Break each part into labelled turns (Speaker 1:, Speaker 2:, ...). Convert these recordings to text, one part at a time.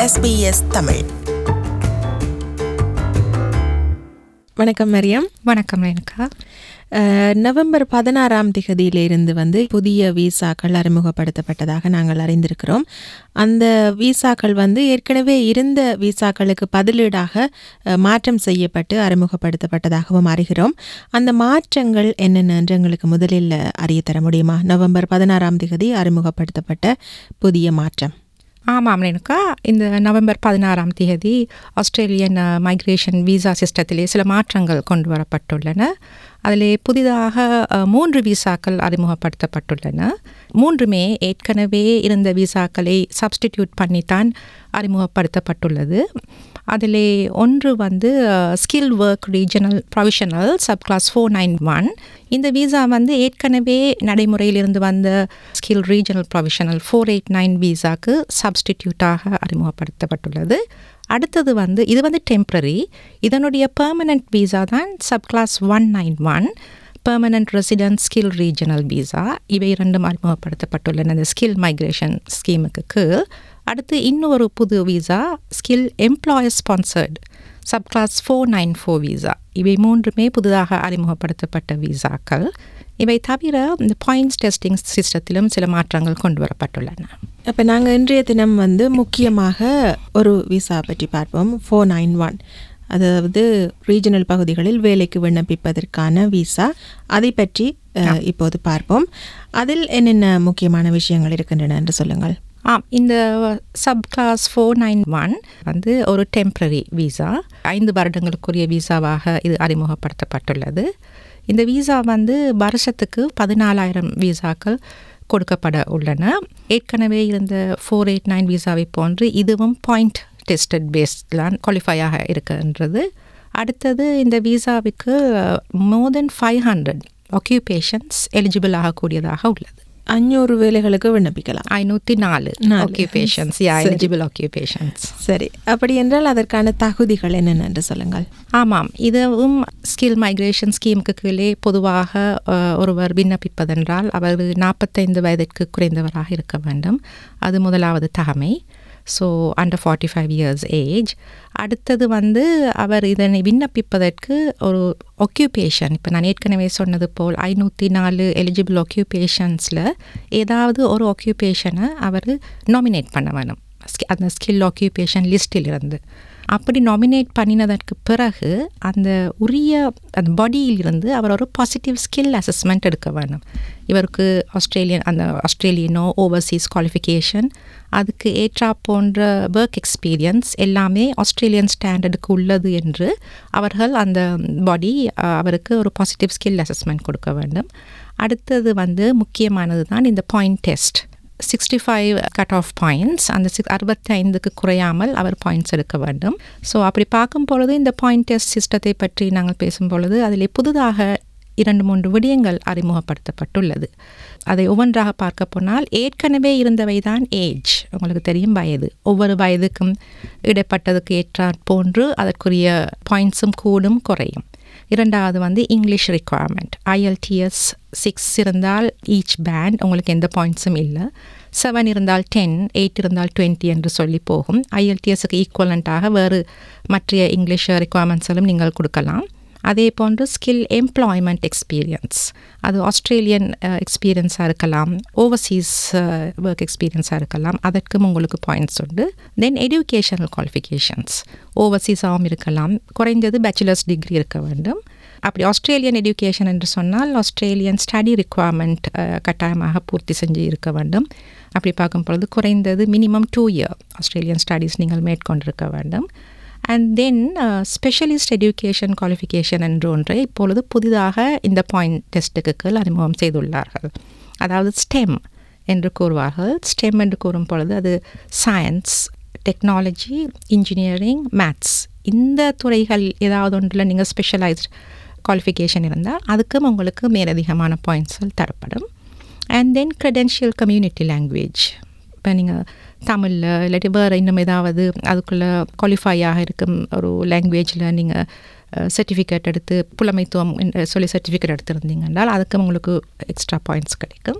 Speaker 1: SBS Tamil
Speaker 2: வணக்கம் மரியம்
Speaker 3: வணக்கம் ரேணுகா
Speaker 2: அஹ், November பதினாறாம் திகதியிலிருந்து வந்து புதிய விசாக்கள் அறிமுகப்படுத்தப்பட்டதாக நாங்கள் அறிந்திருக்கிறோம் அந்த விசாக்கள் வந்து ஏற்கனவே இருந்த விசாக்களுக்கு பதிலீடாக அஹ், மாற்றம் செய்யப்பட்டு அறிமுகப்படுத்தப்பட்டதாகவும் அறிகிறோம் அந்த மாற்றங்கள் என்னென்ன என்று எங்களுக்கு முதலில் அறிய தர முடியுமா நவம்பர் பதினாறாம் திகதி அறிமுகப்படுத்தப்பட்ட புதிய மாற்றம்
Speaker 3: ஆமாம் ரேணுகா இந்த நவம்பர் பதினாறாம் தேதி ஆஸ்திரேலியன் மைக்ரேஷன் விசா சிஸ்டத்திலே சில மாற்றங்கள் கொண்டு வரப்பட்டுள்ளன அதிலே புதிதாக அஹ், மூன்று விசாக்கள் அறிமுகப்படுத்தப்பட்டுள்ளன மூன்றுமே ஏற்கனவே இருந்த விசாக்களை சப்ஸ்டிடியூட் பண்ணித்தான் அறிமுகப்படுத்தப்பட்டுள்ளது அதிலே ஒன்று வந்து skill work regional provisional sub class four nine one இந்த விசா வந்து ஏற்கனவே நடைமுறையில் இருந்து வந்த skill regional provisional four eight nine விசாக்கு சப்ஸ்டிடியூட்டாக அறிமுகப்படுத்தப்பட்டுள்ளது அடுத்தது வந்து இது வந்து டெம்ப்ரரி இதனுடைய பெர்மனன்ட் விசா தான் sub class one nine one permanent resident skill regional visa இவை இரண்டும் அறிமுகப்படுத்தப்பட்டுள்ளன இந்த ஸ்கில் மைக்ரேஷன் ஸ்கீமுக்கு கீழ் அடுத்து இன்னொரு புது visa skill employer sponsored sub class four nine four visa இவை மூன்றுமே புதிதாக அறிமுகப்படுத்தப்பட்ட விசாக்கள் இவை தவிர இந்த பாயிண்ட்ஸ் டெஸ்டிங் சிஸ்டத்திலும் சில மாற்றங்கள் கொண்டு வரப்பட்டுள்ளன
Speaker 2: அப்போ நாங்கள் இன்றைய தினம் வந்து முக்கியமாக ஒரு விசா பற்றி பார்ப்போம் ஃபோர் நைன் ஒன் அதாவது ரீஜனல் பகுதிகளில் வேலைக்கு விண்ணப்பிப்பதற்கான விசா அதை பற்றி அஹ், இப்போது பார்ப்போம் அதில் என்னென்ன முக்கியமான விஷயங்கள் இருக்கின்றன என்று சொல்லுங்கள்
Speaker 3: ஆம் இந்த sub class four nine one வந்து ஒரு டெம்ப்ரரி விசா ஐந்து வருடங்களுக்குரிய விசாவாக இது அறிமுகப்படுத்தப்பட்டுள்ளது இந்த விசா வந்து வருஷத்துக்கு பதினாலாயிரம் விசாக்கள் கொடுக்கப்பட உள்ளன ஏற்கனவே இருந்த ஃபோர் எயிட் நைன் விசாவை போன்று இதுவும் பாயிண்ட் டெஸ்டட் பேஸ்ட்லாம் குவாலிஃபையாக இருக்கின்றது அடுத்தது இந்த விசாவுக்கு more than five hundred occupations eligible ஆகக்கூடியதாக உள்ளது
Speaker 2: அஞ்சூறு வேலைகளுக்கு விண்ணப்பிக்கலாம்
Speaker 3: ஐநூற்றி நாலு
Speaker 2: நாலு.
Speaker 3: ஆக்கியூபேஷன்ஸ் யா
Speaker 2: சரி.
Speaker 3: எலிஜிபிள் ஆக்கியூபேஷன்ஸ்
Speaker 2: சரி அப்படி என்றால் அதற்கான தகுதிகள் என்னென்ன என்று சொல்லுங்கள்
Speaker 3: ஆமாம் இதுவும் ஸ்கில் மைக்ரேஷன் ஸ்கீமுக்கு கீழே பொதுவாக அஹ், ஒருவர் விண்ணப்பிப்பதென்றால் அவர் நாற்பத்தைந்து வயதிற்கு குறைந்தவராக இருக்க வேண்டும் அது முதலாவது தகமை so under forty five years age அடுத்தது வந்து அவர் இதனை விண்ணப்பிப்பதற்கு ஒரு ஒக்யூபேஷன் இப்போ நான் ஏற்கனவே சொன்னது போல் ஐநூற்றி நாலு எலிஜிபிள் ஒக்யூபேஷன்ஸில் ஏதாவது ஒரு ஒக்யூபேஷனை அவர் நாமினேட் பண்ண வேணும் ஸ்கி- அந்த ஸ்கில் ஆக்கியூபேஷன் லிஸ்டில் இருந்து அப்படி நாமினேட் பண்ணினதற்கு பிறகு அந்த உரிய அந்த பாடியில் இருந்து அவர் ஒரு பாசிட்டிவ் ஸ்கில் அசஸ்மெண்ட் எடுக்க வேணும் இவருக்கு ஆஸ்திரேலியன் அந்த ஆஸ்திரேலியனோ ஓவர்சீஸ் குவாலிஃபிகேஷன் அதுக்கு ஏற்றா போன்ற ஒர்க் எக்ஸ்பீரியன்ஸ் எல்லாமே ஆஸ்திரேலியன் ஸ்டாண்டர்டுக்கு உள்ளது என்று அவர்கள் அந்த பாடி அவருக்கு ஒரு பாசிட்டிவ் ஸ்கில் அசஸ்மெண்ட் கொடுக்க வேண்டும் அடுத்தது வந்து முக்கியமானது தான் இந்த point test sixty five cut off points அந்த சிக்ஸ் அறுபத்தைந்துக்கு குறையாமல் அவர் பாயிண்ட்ஸ் எடுக்க வேண்டும் ஸோ அப்படி பார்க்கும் பொழுது இந்த பாயிண்ட் டெஸ்ட் சிஸ்டத்தை பற்றி நாங்கள் பேசும் பொழுது அதில் புதிதாக இரண்டு மூன்று விடயங்கள் அறிமுகப்படுத்தப்பட்டுள்ளது அதை ஒவ்வொன்றாக பார்க்க போனால் ஏற்கனவே இருந்தவை தான் ஏஜ் உங்களுக்கு தெரியும் வயது ஒவ்வொரு வயதுக்கும் இடைப்பட்டதுக்கு ஏற்றாற் போன்று அதற்குரிய பாயிண்ட்ஸும் கூடும் குறையும் இரண்டாவது வந்து இங்கிலீஷ் requirement ஐஎல்டிஎஸ் சிக்ஸ் இருந்தால் ஈச் பேண்ட் உங்களுக்கு எந்த பாயிண்ட்ஸும் இல்லை செவன் இருந்தால் டென் எயிட் இருந்தால் டுவெண்ட்டி என்று சொல்லி போகும் ஐஎல்டிஎஸ்க்கு ஈக்குவலண்ட்டாக வேறு மற்ற இங்கிலீஷ் ரெக்குவயர்மெண்ட்ஸிலும் நீங்கள் கொடுக்கலாம் அதே போன்று ஸ்கில் எம்ப்ளாய்மெண்ட் எக்ஸ்பீரியன்ஸ் அது ஆஸ்திரேலியன் எக்ஸ்பீரியன்ஸாக இருக்கலாம் ஓவர்சீஸ் ஒர்க் எக்ஸ்பீரியன்ஸாக இருக்கலாம் அதற்கும் உங்களுக்கு பாயிண்ட்ஸ் உண்டு தென் எஜுகேஷனல் குவாலிஃபிகேஷன்ஸ் ஓவர்சீஸாகவும் இருக்கலாம் குறைந்தது பேச்சுலர்ஸ் டிகிரி இருக்க வேண்டும் அப்படி ஆஸ்திரேலியன் எஜுகேஷன் என்று சொன்னால் ஆஸ்திரேலியன் ஸ்டடி ரிக்குவயர்மெண்ட் கட்டாயமாக பூர்த்தி செஞ்சு இருக்க வேண்டும் அப்படி பார்க்கும் பொழுது குறைந்தது minimum two year Australian studies நீங்கள் மேற்கொண்டிருக்க வேண்டும் and then specialist education qualification என்று ஒன்றை இப்பொழுது புதிதாக இந்த பாயிண்ட் டெஸ்ட்டுக்கு கீழ் அறிமுகம் செய்துள்ளார்கள் அதாவது ஸ்டெம் என்று கூறுவார்கள் ஸ்டெம் என்று கூறும் பொழுது அது சயின்ஸ் டெக்னாலஜி இன்ஜினியரிங் மேத்ஸ் இந்த துறைகள் ஏதாவது ஒன்றில் நீங்கள் ஸ்பெஷலைஸ்ட் குவாலிஃபிகேஷன் இருந்தால் அதுக்கும் உங்களுக்கு மேலதிகமான பாயிண்ட்ஸ்கள் தரப்படும் and then credential community language இப்போ நீங்கள் தமிழில் இல்லாட்டி வேறு இன்னும் ஏதாவது அதுக்குள்ளே குவாலிஃபையாக இருக்கும் ஒரு லாங்குவேஜில் நீங்கள் சர்டிஃபிகேட் எடுத்து புலமைத்துவம் என்று சொல்லி சர்டிஃபிகேட் எடுத்திருந்தீங்க என்றால் அதுக்கு உங்களுக்கு எக்ஸ்ட்ரா பாயிண்ட்ஸ் கிடைக்கும்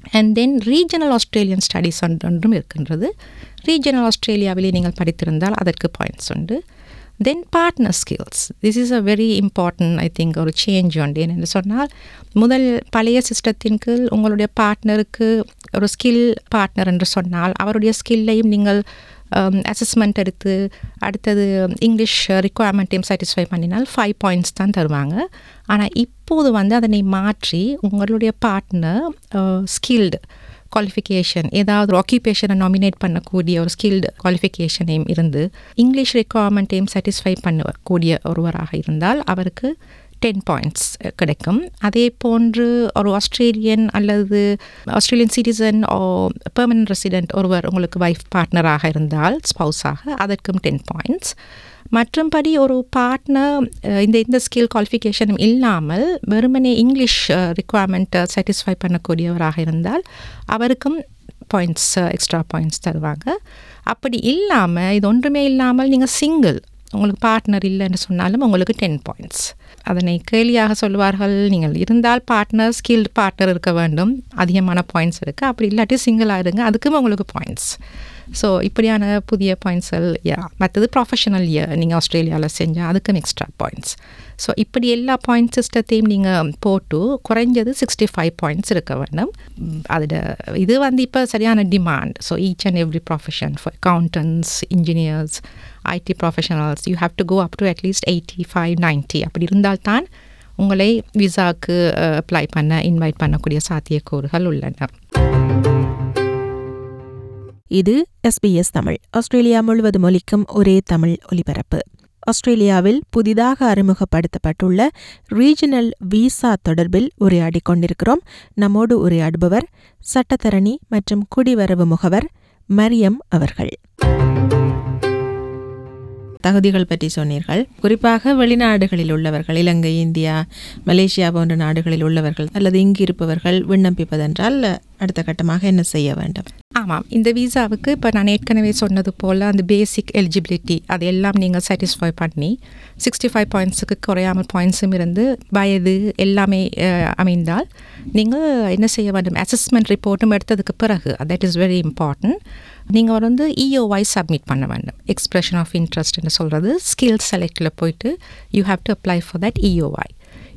Speaker 3: and then regional Australian studies ஒன்றும் இருக்கின்றது ரீஜனல் ஆஸ்திரேலியாவிலே நீங்கள் படித்திருந்தால் அதற்கு பாயிண்ட்ஸ் உண்டு then partner skills this is a very important I think ஒரு சேஞ்ச் உண்டு என்று சொன்னால் முதல் பழைய சிஸ்டத்தின் கீழ் உங்களுடைய பார்ட்னருக்கு ஒரு ஸ்கில் பார்ட்னர் என்று சொன்னால் அவருடைய ஸ்கில்லையும் நீங்கள் அசஸ்மெண்ட் எடுத்து அடுத்தது இங்கிலீஷ் ரிக்குவயர்மெண்ட்டையும் சாட்டிஸ்ஃபை பண்ணினால் ஃபைவ் பாயிண்ட்ஸ் தான் தருவாங்க ஆனால் இப்போது வந்து அதனை மாற்றி உங்களுடைய பார்ட்னர் ஸ்கில்டு குவாலிஃபிகேஷன் ஏதாவது ஒரு ஆக்கியூபேஷனை நாமினேட் பண்ணக்கூடிய ஒரு ஸ்கில்டு குவாலிஃபிகேஷனையும் இருந்து இங்கிலீஷ் ரெக்குவயர்மெண்ட்டையும் சாட்டிஸ்ஃபை பண்ணக்கூடிய ஒருவராக இருந்தால் அவருக்கு டென் பாயிண்ட்ஸ் கிடைக்கும் அதே போன்று ஒரு ஆஸ்திரேலியன் அல்லது Australian citizen or permanent resident ஒருவர் உங்களுக்கு வைஃப் பார்ட்னராக இருந்தால் ஸ்பவுஸாக அதற்கும் டென் பாயிண்ட்ஸ் மற்றும்படி ஒரு பார்ட்னர் இந்த இந்த ஸ்கில் குவாலிஃபிகேஷனும் இல்லாமல் வெறுமனே இங்கிலீஷ் ரிக்குவயர்மெண்ட்டை சாட்டிஸ்ஃபை பண்ணக்கூடியவராக இருந்தால் அவருக்கும் பாயிண்ட்ஸ் எக்ஸ்ட்ரா பாயிண்ட்ஸ் தருவாங்க அப்படி இல்லாமல் இது ஒன்றுமே இல்லாமல் நீங்கள் சிங்கிள் உங்களுக்கு பார்ட்னர் இல்லைன்னு சொன்னாலும் உங்களுக்கு டென் பாயிண்ட்ஸ் அதனை கேலியாக சொல்வார்கள் நீங்கள் இருந்தால் பார்ட்னர் ஸ்கில்டு பார்ட்னர் இருக்க வேண்டும் அதிகமான பாயிண்ட்ஸ் இருக்குது அப்படி இல்லாட்டி சிங்கிளாக இருங்க அதுக்கும் உங்களுக்கு பாயிண்ட்ஸ் ஸோ இப்படியான புதிய பாயிண்ட்ஸ்கள் யா மற்றது ப்ரொஃபஷனல் இயர் நீங்கள் ஆஸ்திரேலியாவில் செஞ்சால் அதுக்கும் எக்ஸ்ட்ரா பாயிண்ட்ஸ் ஸோ இப்படி எல்லா பாயிண்ட் சிஸ்டத்தையும் நீங்கள் போட்டு குறைஞ்சது சிக்ஸ்டி ஃபைவ் பாயிண்ட்ஸ் இருக்க வேண்டும் அதில் இது வந்து இப்போ சரியான demand so each and every profession for accountants engineers IT professionals you have to go up to at least eighty five ninety அப்படி இருந்தால்தான் உங்களை விசாவுக்கு அப்ளை பண்ண இன்வைட் பண்ணக்கூடிய சாத்தியக்கூறுகள் உள்ளன
Speaker 2: இது எஸ்பிஎஸ் தமிழ் ஆஸ்திரேலியா முழுவதும் ஒலிக்கும் ஒரே தமிழ் ஒலிபரப்பு ஆஸ்திரேலியாவில் புதிதாக அறிமுகப்படுத்தப்பட்டுள்ள ரீஜனல் விசா தொடர்பில் உரையாடிக் கொண்டிருக்கிறோம் நம்மோடு உரையாடுபவர் சட்டத்தரணி மற்றும் குடிவரவு முகவர் மரியம் அவர்கள் தகுதிகள் பற்றி சொன்னீர்கள் குறிப்பாக வெளிநாடுகளில் உள்ளவர்கள் இலங்கை இந்தியா மலேசியா போன்ற நாடுகளில் உள்ளவர்கள் அல்லது இங்கு இருப்பவர்கள் விண்ணப்பிப்பதென்றால் அடுத்த கட்டமாக என்ன செய்ய வேண்டும்
Speaker 3: ஆமாம் இந்த விசாவுக்கு இப்போ நான் ஏற்கனவே சொன்னது போல் அந்த பேசிக் எலிஜிபிலிட்டி அது எல்லாம் நீங்கள் சாட்டிஸ்ஃபை பண்ணி சிக்ஸ்டி ஃபைவ் பாயிண்ட்ஸுக்கு குறையாமல் பாயிண்ட்ஸும் இருந்து வயது எல்லாமே அமைந்தால் நீங்கள் என்ன செய்ய வேண்டும் அசஸ்மெண்ட் ரிப்போர்ட்டும் எடுத்ததுக்கு பிறகு தட் இஸ் வெரி இம்பார்ட்டன்ட் நீங்கள் வந்து இஓஐ சப்மிட் பண்ண வேண்டும் எக்ஸ்பிரஷன் ஆஃப் இன்ட்ரெஸ்ட்னு சொல்கிறது ஸ்கில் செலக்டில் போயிட்டு you have to apply for that EOI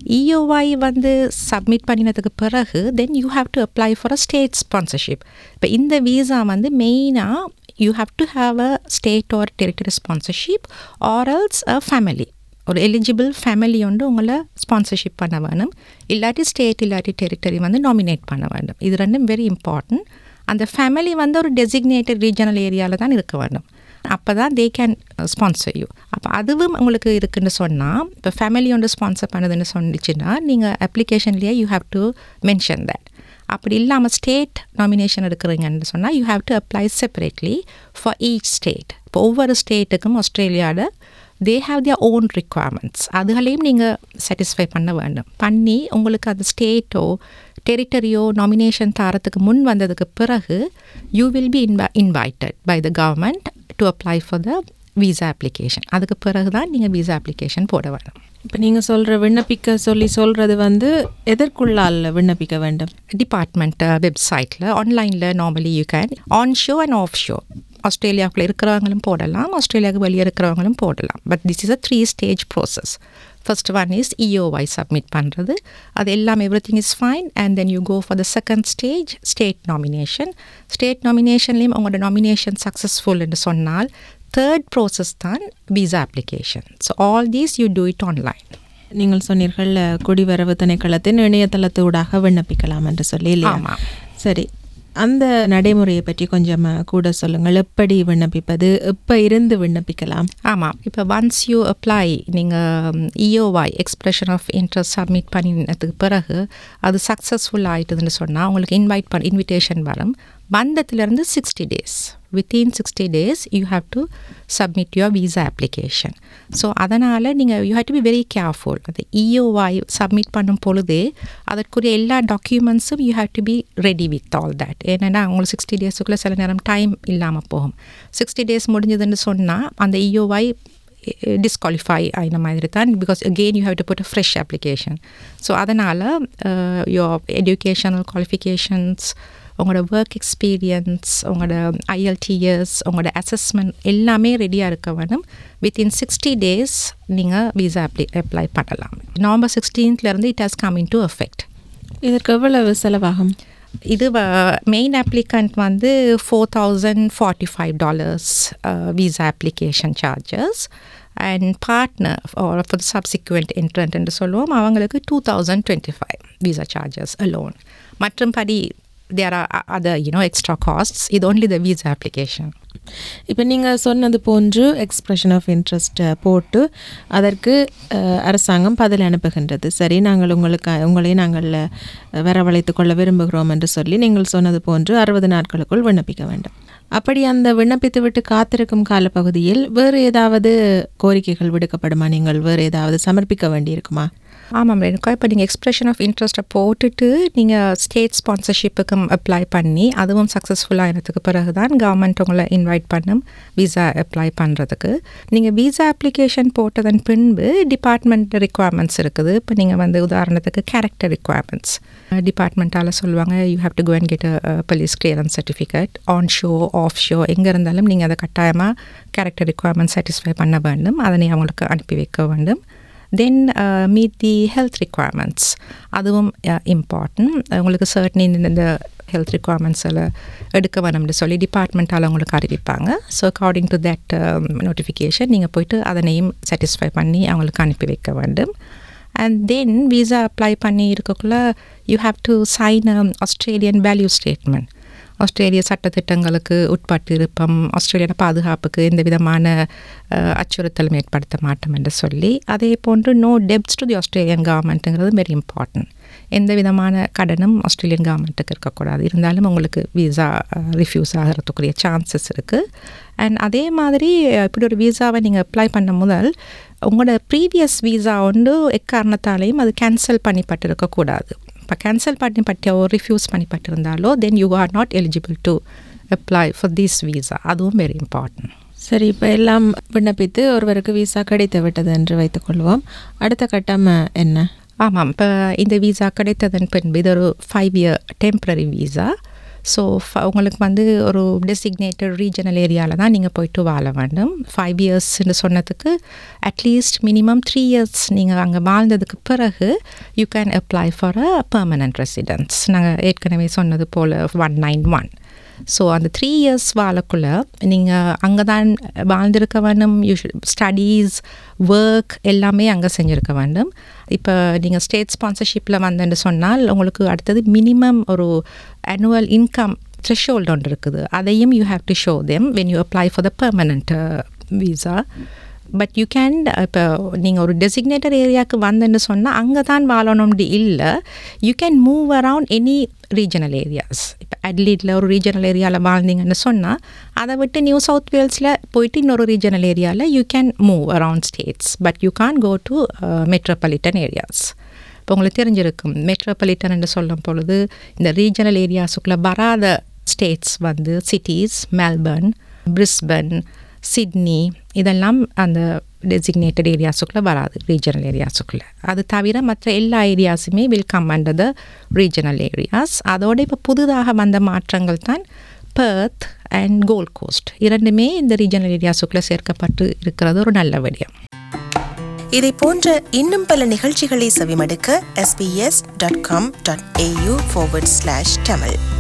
Speaker 3: EOI வந்து சப்மிட் பண்ணினதுக்கு பிறகு then you have to apply for a state sponsorship இப்போ இந்த வீசா வந்து மெயினாக you have to have a state or territory sponsorship or else a family ஒரு eligible family வந்து உங்களை ஸ்பான்சர்ஷிப் பண்ண வேணும் இல்லாட்டி ஸ்டேட் இல்லாட்டி டெரிட்டரி வந்து நாமினேட் பண்ண வேண்டும் இது ரெண்டும் வெரி இம்பார்ட்டன்ட் அந்த ஃபேமிலி வந்து ஒரு டெசிக்னேட்டட் ரீஜனல் ஏரியாவில் தான் இருக்க வேண்டும் அப்போ தான் தே கேன் ஸ்பான்சர் யூ அப்போ அதுவும் உங்களுக்கு இருக்குன்னு சொன்னால் இப்போ ஃபேமிலி ஒன்று ஸ்பான்சர் பண்ணுதுன்னு சொன்னிச்சுன்னா நீங்கள் அப்ளிகேஷன்லேயே you have to mention that அப்படி இல்லாமல் ஸ்டேட் நாமினேஷன் எடுக்கிறீங்கன்னு சொன்னால் you have to apply separately for each state இப்போ ஒவ்வொரு ஸ்டேட்டுக்கும் ஆஸ்திரேலியாவில் they have their own requirements அதுகளையும் நீங்கள் சாட்டிஸ்ஃபை பண்ண வேண்டும் பண்ணி உங்களுக்கு அந்த ஸ்டேட்டோ டெரிட்டரியோ நாமினேஷன் தாரத்துக்கு முன் வந்ததுக்கு பிறகு யூ வில் பி இன்வ invited by the government to apply for the visa application அதுக்கு பிறகு தான் நீங்கள் விசா அப்ளிகேஷன் போட வேணும்
Speaker 2: இப்போ நீங்கள் சொல்கிற விண்ணப்பிக்க சொல்லி சொல்கிறது வந்து எதற்குள்ளால் விண்ணப்பிக்க வேண்டும்
Speaker 3: டிபார்ட்மெண்ட் வெப்சைட்டில் ஆன்லைனில் normally you can onshore and offshore ஆஸ்திரேலியாவுக்குள்ள இருக்கிறவங்களும் போடலாம் ஆஸ்திரேலியாவுக்கு வெளியே இருக்கிறவங்களும் போடலாம் but this is a three stage process first one is EOI submit பண்ணுறது அது எல்லாம் everything is fine and then you go for the second stage state nomination state நாமினேஷன்லேயும் உங்களோட நாமினேஷன் சக்ஸஸ்ஃபுல் என்று சொன்னால் தேர்ட் ப்ரோசஸ் தான் visa application so all these you do it online
Speaker 2: நீங்கள் சொன்னீர்கள் குடிவரவு திணைக்களத்தின் இணையதளத்தூடாக விண்ணப்பிக்கலாம் என்று சொல்லி இல்லையா
Speaker 3: ஆமாம்.
Speaker 2: சரி அந்த நடைமுறையை பற்றி கொஞ்சம் கூட சொல்லுங்கள் எப்படி விண்ணப்பிப்பது எப்போ இருந்து விண்ணப்பிக்கலாம்
Speaker 3: ஆமாம் இப்போ ஒன்ஸ் யூ அப்ளை நீங்கள் EOI expression of interest submit பண்ணினதுக்கு பிறகு அது சக்ஸஸ்ஃபுல் ஆகிட்டுதுன்னு சொன்னால் உங்களுக்கு இன்வைட் பண்ண இன்விடேஷன் வரும் வந்ததுலேருந்து sixty days within sixty days you have to submit your visa application so அதனால் நீங்கள் you have to be very careful அந்த இஓஒய் சப்மிட் பண்ணும் பொழுதே அதற்குரிய எல்லா டாக்குமெண்ட்ஸும் you have to be ready with all that ஏன்னா உங்களுக்கு சிக்ஸ்டி டேஸுக்குள்ளே சில நேரம் டைம் இல்லாமல் போகும் சிக்ஸ்டி டேஸ் முடிஞ்சதுன்னு சொன்னால் அந்த இஓஒய் டிஸ்குவாலிஃபை ஆகின மாதிரி தான் because again you have to put a fresh application so அதனால் யோர் எஜுகேஷனல் குவாலிஃபிகேஷன்ஸ் உங்களோட ஒர்க் எக்ஸ்பீரியன்ஸ் உங்களோட ஐஎல்டிஎஸ் உங்களோட அசஸ்மெண்ட் எல்லாமே ரெடியாக இருக்க வேணும் வித்தின் சிக்ஸ்டி டேஸ் நீங்கள் விசா அப்ளை அப்ளை பண்ணலாம் நவம்பர் சிக்ஸ்டீன்த்லேருந்து it has come into effect
Speaker 2: இதற்கு எவ்வளவு செலவாகும்
Speaker 3: இது மெயின் அப்ளிகண்ட் வந்து four thousand forty five dollars visa application charges and partner for subsequent entrant என்று சொல்லுவோம் அவங்களுக்கு two thousand twenty five visa charges alone மற்றும்படி there are other you know extra costs இது ஒன்லி த விசா அப்ளிகேஷன்
Speaker 2: இப்போ நீங்கள் சொன்னது போன்று எக்ஸ்பிரஷன் ஆஃப் இன்ட்ரெஸ்ட்டை போட்டு அதற்கு அஹ், அரசாங்கம் பதில் அனுப்புகின்றது சரி நாங்கள் உங்களுக்கு உங்களை நாங்கள் அஹ், வரவழைத்துக் கொள்ள விரும்புகிறோம் என்று சொல்லி நீங்கள் சொன்னது போன்று அறுபது நாட்களுக்குள் விண்ணப்பிக்க வேண்டும் அப்படி அந்த விண்ணப்பித்து விட்டு காத்திருக்கும் காலப்பகுதியில் வேறு ஏதாவது கோரிக்கைகள் விடுக்கப்படுமா நீங்கள் வேறு ஏதாவது சமர்ப்பிக்க வேண்டியிருக்குமா
Speaker 3: ஆமாம் ரேணுகா இப்போ நீங்கள் எக்ஸ்பிரஷன் ஆஃப் இன்ட்ரெஸ்ட்டை போட்டுட்டு நீங்கள் ஸ்டேட் ஸ்பான்சர்ஷிப்புக்கு அப்ளை பண்ணி அதுவும் சக்ஸஸ்ஃபுல்லாக ஆனதுக்கு பிறகு தான் கவர்மெண்ட் உங்களை இன்வைட் பண்ணும் விசா அப்ளை பண்ணுறதுக்கு நீங்கள் விசா அப்ளிகேஷன் போட்டதன் பின்பு டிபார்ட்மெண்ட் ரெக்குவயர்மெண்ட்ஸ் இருக்குது இப்போ நீங்கள் வந்து உதாரணத்துக்கு கேரக்டர் ரெக்குவயர்மெண்ட்ஸ் டிபார்ட்மெண்ட்டால் சொல்லுவாங்க you have to go and get a police clearance certificate onshore offshore எங்கே இருந்தாலும் நீங்கள் அதை கட்டாயமாக கேரக்டர் ரெக்குவயர்மெண்ட் சாட்டிஸ்ஃபை பண்ண வேண்டும் அதனை அவங்களுக்கு அனுப்பி வைக்க வேண்டும் then meet the health requirements அதுவும் இம்பார்ட்டன்ட் உங்களுக்கு சர்ட்னி இந்த ஹெல்த் requirements எல்லாம் எடுக்க வேணும்னு சொல்லி டிபார்ட்மெண்ட்டால் உங்களுக்கு அறிவிப்பாங்க so according to that notification நீங்கள் போயிட்டு அதனையும் சாட்டிஸ்ஃபை பண்ணி அவங்களுக்கு அனுப்பி வைக்க வேண்டும் அண்ட் தென் விசா அப்ளை பண்ணி இருக்கக்குள்ள you have to sign Australian value statement ஆஸ்திரேலிய சட்டத்திட்டங்களுக்கு உட்பட்டு இருப்போம் ஆஸ்திரேலியான பாதுகாப்புக்கு எந்த விதமான அஹ், அச்சுறுத்தலும் ஏற்படுத்த மாட்டோம் என்று சொல்லி அதே போன்று no debts to the Australian கவர்மெண்ட்டுங்கிறது வெரி இம்பார்ட்டன்ட் எந்த விதமான கடனும் ஆஸ்திரேலியன் கவர்மெண்ட்டுக்கு இருக்கக்கூடாது இருந்தாலும் உங்களுக்கு விசா ரிஃப்யூஸ் ஆகிறதுக்குரிய சான்சஸ் இருக்குது அண்ட் அதே மாதிரி அஹ், இப்படி ஒரு விசாவை நீங்கள் அப்ளை பண்ண முதல் உங்களோட ப்ரீவியஸ் விசா வந்து எக்காரணத்தாலையும் அது கேன்சல் பண்ணிப்பட்டு இருக்கக்கூடாது இப்போ கேன்சல் பண்ணிப்பட்டோ ரிஃப்யூஸ் பண்ணிப்பட்டிருந்தாலோ then you are not eligible to apply for this visa அதுவும் வெரி இம்பார்ட்டன்ட்
Speaker 2: சரி இப்போ எல்லாம் விண்ணப்பித்து ஒருவருக்கு விசா கிடைத்து விட்டது என்று வைத்துக்கொள்வோம் அடுத்த கட்டம் அஹ், என்ன
Speaker 3: ஆமாம் இப்போ இந்த விசா கிடைத்ததன் பின்பு இது ஒரு five year temporary visa so உங்களுக்கு வந்து ஒரு டெசிக்னேட்டட் ரீஜனல் ஏரியாவில் தான் நீங்கள் போயிட்டு வாழ வேண்டும் ஃபைவ் இயர்ஸ்ன்னு சொன்னதுக்கு அட்லீஸ்ட் மினிமம் த்ரீ இயர்ஸ் நீங்கள் அங்கே வாழ்ந்ததுக்கு பிறகு you can apply for a permanent residence நாங்கள் ஏற்கனவே சொன்னது போல் ஒன் நைன் ஒன் ஸோ அந்த த்ரீ இயர்ஸ் வாழக்குள்ள நீங்கள் அங்கே தான் வாழ்ந்திருக்க வேண்டும் யூ ஸ்டடீஸ் ஒர்க் எல்லாமே அங்கே செஞ்சுருக்க வேண்டும் இப்போ நீங்கள் ஸ்டேட் ஸ்பான்சர்ஷிப்பில் வந்தேன்னு சொன்னால் உங்களுக்கு அடுத்தது மினிமம் ஒரு annual இன்கம் த்ரெஷோல்டு ஒன்று இருக்குது அதையும் you have to show them when you apply for the permanent visa but you can இப்போ நீங்கள் ஒரு டெசிக்னேட்டட் ஏரியாவுக்கு வந்தேன்னு சொன்னால் அங்கே தான் வாழணும்னு இல்லை you can move around any regional areas இப்போ அட்லீட்டில் ஒரு ரீஜனல் ஏரியாவில் வாழ்ந்தீங்கன்னு சொன்னால் அதை விட்டு நியூ சவுத் வேல்ஸில் போயிட்டு இன்னொரு ரீஜனல் ஏரியாவில் you can move around states but you can't go to metropolitan areas இப்போ உங்களுக்கு தெரிஞ்சிருக்கும் மெட்ரோபாலிட்டன் என்று சொல்லும் பொழுது இந்த ரீஜனல் ஏரியாஸுக்குள்ளே வராத ஸ்டேட்ஸ் வந்து சிட்டிஸ் மெல்பர்ன் பிரிஸ்பன் சிட்னி இதெல்லாம் அந்த டெசிக்னேட்டட் ஏரியாஸுக்குள்ளே வராது ரீஜனல் ஏரியாஸுக்குள்ளே அது தவிர மற்ற எல்லா ஏரியாஸுமே will come under the regional areas அதோட இப்போ புதிதாக வந்த மாற்றங்கள் தான் பெர்த் அண்ட் கோல்ட் கோஸ்ட் இரண்டுமே இந்த ரீஜனல் ஏரியாஸுக்குள்ளே சேர்க்கப்பட்டு இருக்கிறது ஒரு நல்ல விடயம்
Speaker 1: இதை போன்ற இன்னும் பல நிகழ்ச்சிகளை செவிமடுக்க sbs.com.au forward slash tamil